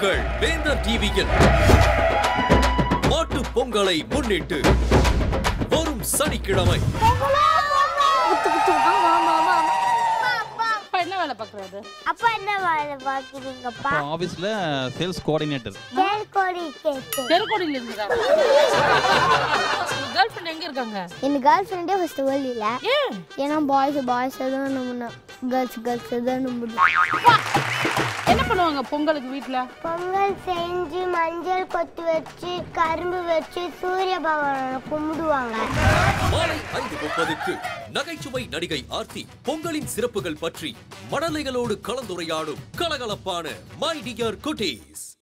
உங்கள் வேந்தர் டிவியில் மாட்டு பொங்கலை முன்னிட்டு வரும் சனிக்கிழமை அப்பா என்ன வேலை பார்க்குறாரு அப்பா என்ன வேலை பார்க்குறீங்கப்பா ஆஃபீஸில் சேல்ஸ் கோஆர்டினேட்டர் தேர்கோடி கேட்டு தெருக்கோடியில் இருக்கிறாங்க கேர்ள் ஃப்ரெண்ட் எங்க இருக்காங்க என் கேர்ள் ஃப்ரெண்டே ஃபர்ஸ்ட் வேர்ல்டு இல்லை ஏன் ஏன்னா பாய்ஸ் பாய்ஸ் தான் நம்ம கேர்ள்ஸ் கேர்ள்ஸ் தான் நம்ம என்ன பண்ணுவாங்க பொங்கலுக்கு வீட்ல பொங்கல் செஞ்சு மஞ்சள் கொத்து வச்சு கரும்பு வச்சு சூரிய பகவானை கும்பிடுவாங்க மாலை ஐந்து முப்பதுக்கு நகைச்சுவை நடிகை ஆர்த்தி பொங்கலின் சிறப்புகள் பற்றி மடலைகளோடு கலந்துரையாடும் கலகலப்பான மை டியர் குட்டீஸ்